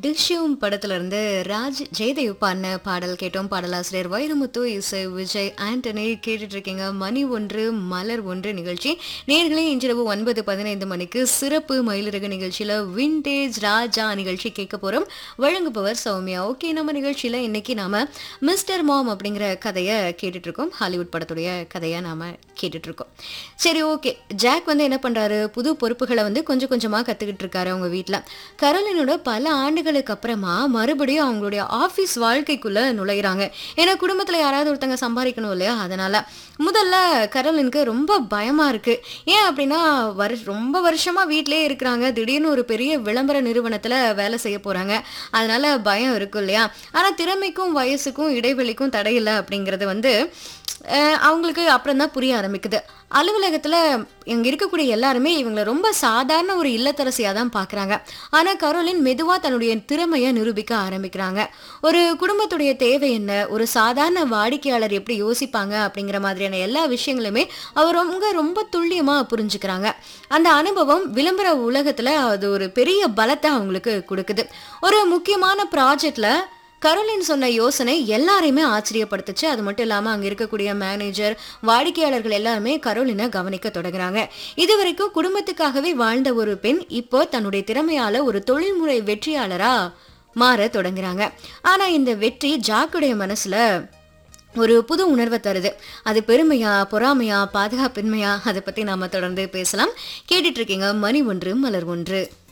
டிஷ்யூம் படத்துல இருந்து ராஜ் ஜெயதேவ் பாடின பாடல் கேட்டோம் பாடலாசிரியர் வைரமுத்து இசை விஜய் ஆண்டனி கேட்டுட்டு இருக்கீங்க மணி ஒன்று மலர் ஒன்று நிகழ்ச்சி நேர்களே இன்றிரவு ஒன்பது பதினைந்து மணிக்கு சிறப்பு மயிலிறகு நிகழ்ச்சியில விண்டேஜ் ராஜா நிகழ்ச்சி கேட்க போறோம் வழங்குபவர் சௌமியா ஓகே நம்ம நிகழ்ச்சியில இன்னைக்கு நாம மிஸ்டர் மாம் அப்படிங்கிற கதையை கேட்டுட்டு இருக்கோம் ஹாலிவுட் படத்துடைய கதையை நாம கேட்டுட்டு இருக்கோம் சரி ஓகே ஜாக் வந்து என்ன பண்றாரு புது பொறுப்புகளை வந்து கொஞ்சம் கொஞ்சமா கத்துக்கிட்டு இருக்காரு அவங்க வீட்ல கரோலினோட பல ஆண்டுகளுக்கு அப்புறமா மறுபடியும் அவங்களுடைய ஆபீஸ் வாழ்க்கைக்குள்ள நுழையிறாங்க ஏன்னா குடும்பத்துல யாராவது ஒருத்தங்க சம்பாதிக்கணும் இல்லையா அதனால முதல்ல கரோலினுக்கு ரொம்ப பயமா இருக்கு ஏன் அப்படின்னா வரு ரொம்ப வருஷமா வீட்டிலேயே இருக்கிறாங்க திடீர்னு ஒரு பெரிய விளம்பர நிறுவனத்துல வேலை செய்ய போறாங்க அதனால பயம் இருக்கும் இல்லையா ஆனா திறமைக்கும் வயசுக்கும் இடைவெளிக்கும் தடையில்லை அப்படிங்கிறது வந்து அஹ், அவங்களுக்கு அப்புறம் தான் புரிய ஆரம்பிக்குது அலுவலகத்துல இங்க இருக்கக்கூடிய எல்லாருமே இவங்களை ரொம்ப சாதாரண ஒரு இல்லத்தரசியா தான் பாக்குறாங்க ஆனா கரோலின் மெதுவா தன்னுடைய திறமையை நிரூபிக்க ஆரம்பிக்கிறாங்க ஒரு குடும்பத்துடைய தேவை என்ன ஒரு சாதாரண வாடிக்கையாளர் எப்படி யோசிப்பாங்க அப்படிங்கிற மாதிரியான எல்லா விஷயங்களுமே அவர் ரொம்ப ரொம்ப துல்லியமா புரிஞ்சுக்கிறாங்க அந்த அனுபவம் விளம்பர உலகத்துல அது ஒரு பெரிய பலத்தை அவங்களுக்கு கொடுக்குது ஒரு முக்கியமான ப்ராஜெக்ட்ல கரோலின் சொன்ன யோசனை எல்லாரையுமே ஆச்சரியப்படுத்துச்சு அது மட்டும் இல்லாம அங்க இருக்கக்கூடிய மேனேஜர் வாடிக்கையாளர்கள் எல்லாருமே கரோலினை கவனிக்க தொடங்குறாங்க இதுவரைக்கும் குடும்பத்துக்காகவே வாழ்ந்த ஒரு பெண் இப்போ தன்னுடைய திறமையால ஒரு தொழில்முறை வெற்றியாளரா மாற தொடங்குறாங்க ஆனா இந்த வெற்றி ஜாக்குடைய மனசுல ஒரு புது உணர்வை தருது அது பெருமையா பொறாமையா பாதுகாப்பின்மையா அதை பத்தி நாம தொடர்ந்து பேசலாம் கேட்டுட்டு இருக்கீங்க மணி ஒன்று மலர் ஒன்று